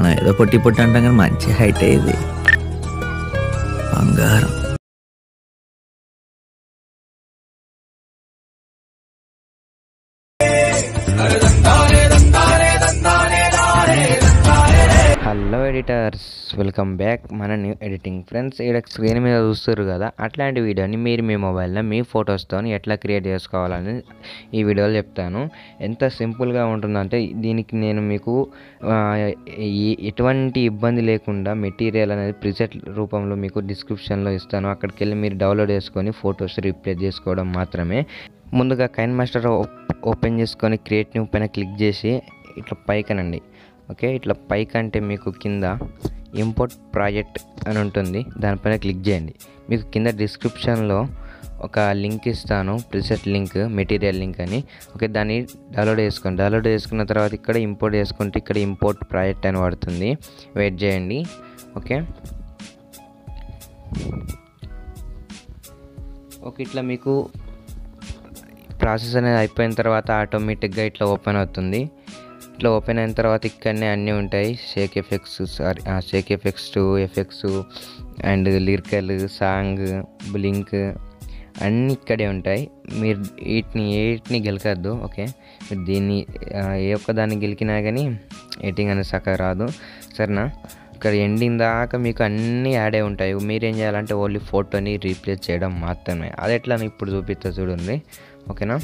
మనం ఏదో పొట్టి పొట్టి అంటాం కానీ మంచి హైట్ ఇది బంగారం హలో ఎడిటర్స్ వెల్కమ్ బ్యాక్ మన న్యూ ఎడిటింగ్ ఫ్రెండ్స్ ఇక్కడ స్క్రీన్ మీద చూస్తారు కదా అట్లాంటి వీడియోని మీరు మీ మొబైల్లో మీ ఫొటోస్తో ఎట్లా క్రియేట్ చేసుకోవాలని ఈ వీడియోలో చెప్తాను ఎంత సింపుల్గా ఉంటుందంటే దీనికి నేను మీకు ఆ, ఈ- ఎటువంటి ఇబ్బంది లేకుండా మెటీరియల్ అనేది ప్రిసెట్ రూపంలో మీకు డిస్క్రిప్షన్లో ఇస్తాను అక్కడికి వెళ్ళి మీరు డౌన్లోడ్ చేసుకొని ఫొటోస్ రీప్లేస్ చేసుకోవడం మాత్రమే ముందుగా కైన్ మాస్టర్ ఓపెన్ చేసుకొని క్రియేట్ న్యూ పైన క్లిక్ చేసి ఇట్లా పైకనండి ఓకే ఇట్లా పైకి అంటే మీకు కింద ఇంపోర్ట్ ప్రాజెక్ట్ అని ఉంటుంది దానిపైన క్లిక్ చేయండి మీకు కింద డిస్క్రిప్షన్లో ఒక లింక్ ఇస్తాను ప్రిసెట్ లింక్ మెటీరియల్ లింక్ అని ఓకే దాన్ని డౌన్లోడ్ చేసుకోండి డౌన్లోడ్ చేసుకున్న తర్వాత ఇక్కడ ఇంపోర్ట్ చేసుకుంటే ఇక్కడ ఇంపోర్ట్ ప్రాజెక్ట్ అని పడుతుంది వెయిట్ చేయండి ఓకే ఓకే ఇట్లా మీకు ప్రాసెస్ అనేది అయిపోయిన తర్వాత ఆటోమేటిక్గా ఇట్లా ఓపెన్ అవుతుంది ఇట్లా ఓపెన్ అయిన తర్వాత ఇక్కడనే అన్నీ ఉంటాయి shake effects sorry shake effects two effects and lyrical song blink అన్నీ ఇక్కడే ఉంటాయి మీరు వీటిని ఏటిని గెలకద్దు ఓకే మీరు దీన్ని ఆ, ఏ ఒక్క దాన్ని గెలికినా కానీ ఎడిటింగ్ అనేది సక్క రాదు సరేనా ఇక్కడ ఎండింగ్ దాకా మీకు అన్నీ యాడ్ అయి ఉంటాయి మీరేం చేయాలంటే ఓన్లీ ఫోటోని రీప్లేస్ చేయడం మాత్రమే అది ఎట్లా అని ఇప్పుడు చూపిస్తా చూడండి ఓకేనా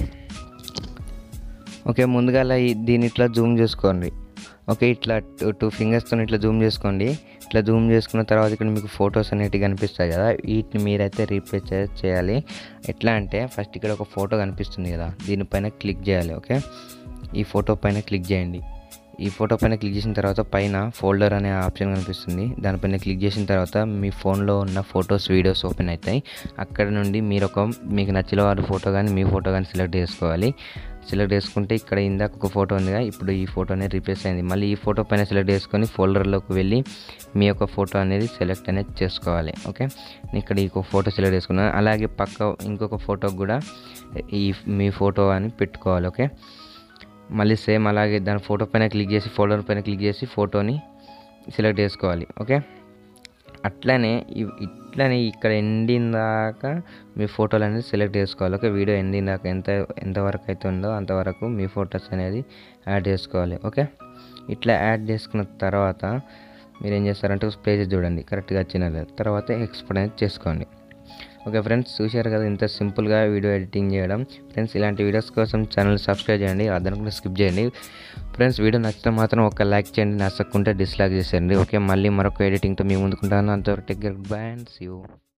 ఓకే ముందుగా అలా ఈ- దీన్ని ఇట్లా జూమ్ చేసుకోండి ఓకే ఇట్లా టూ టూ ఫింగర్స్తో ఇట్లా జూమ్ చేసుకోండి ఇట్లా జూమ్ చేసుకున్న తర్వాత ఇక్కడ మీకు ఫొటోస్ అనేటివి కనిపిస్తాయి కదా వీటిని మీరైతే రీప్లేస్ చే- చేయాలి ఎట్లా అంటే ఫస్ట్ ఇక్కడ ఒక ఫోటో కనిపిస్తుంది కదా దీనిపైన క్లిక్ చేయాలి ఓకే ఈ ఫోటో పైన క్లిక్ చేయండి ఈ ఫోటో పైన క్లిక్ చేసిన తర్వాత పైన ఫోల్డర్ అనే ఆప్షన్ కనిపిస్తుంది దానిపైన క్లిక్ చేసిన తర్వాత మీ ఫోన్లో ఉన్న ఫొటోస్ వీడియోస్ ఓపెన్ అవుతాయి అక్కడ నుండి మీరు ఒక మీకు నచ్చిన వారి ఫోటో కానీ మీ ఫోటో కానీ సెలెక్ట్ చేసుకోవాలి సెలెక్ట్ చేసుకుంటే ఇక్కడ ఇందాక ఒక ఫోటో ఉందిగా ఇప్పుడు ఈ ఫోటో అనేది రీప్లేస్ అయింది మళ్ళీ ఈ ఫోటో పైన సెలెక్ట్ చేసుకొని ఫోల్డర్లోకి వెళ్ళి మీ యొక్క ఫోటో అనేది సెలెక్ట్ అనేది చేసుకోవాలి ఓకే నేను ఇక్కడ ఈ ఫోటో సెలెక్ట్ చేసుకున్నాను అలాగే పక్క ఇంకొక ఫోటో కూడా ఈ మీ ఫోటో అని పెట్టుకోవాలి ఓకే మళ్ళీ సేమ్ అలాగే దాని ఫోటో పైన క్లిక్ చేసి ఫోల్డర్ పైన క్లిక్ చేసి ఫోటోని సెలెక్ట్ చేసుకోవాలి ఓకే అట్లనే ఇవ్- ఇట్లనే ఇక్కడ ఎండింగ్ దాకా మీ ఫోటోలు అనేది సెలెక్ట్ చేసుకోవాలి ఓకే వీడియో ఎండింగ్ దాకా ఎంత ఎంతవరకు అయితే ఉందో అంతవరకు మీ ఫొటోస్ అనేది యాడ్ చేసుకోవాలి ఓకే ఇట్లా యాడ్ చేసుకున్న తర్వాత మీరు ఏం చేస్తారంటే ప్లేస్ చూడండి కరెక్ట్గా వచ్చిన తర్వాత ఎక్స్పోర్ట్ అనేది చేసుకోండి ఓకే ఫ్రెండ్స్ చూశారు కదా ఇంత సింపుల్గా వీడియో ఎడిటింగ్ చేయడం ఫ్రెండ్స్ ఇలాంటి వీడియోస్ కోసం ఛానల్ సబ్స్క్రైబ్ చేయండి అదనుకుంటే స్కిప్ చేయండి ఫ్రెండ్స్ వీడియో నచ్చితే మాత్రం ఒక లైక్ చేయండి నచ్చకుంటే డిస్లైక్ చేసేయండి ఓకే మళ్ళీ మరొక ఎడిటింగ్తో మీ ముందుకుంటాను అంతవరకు tech boy and see you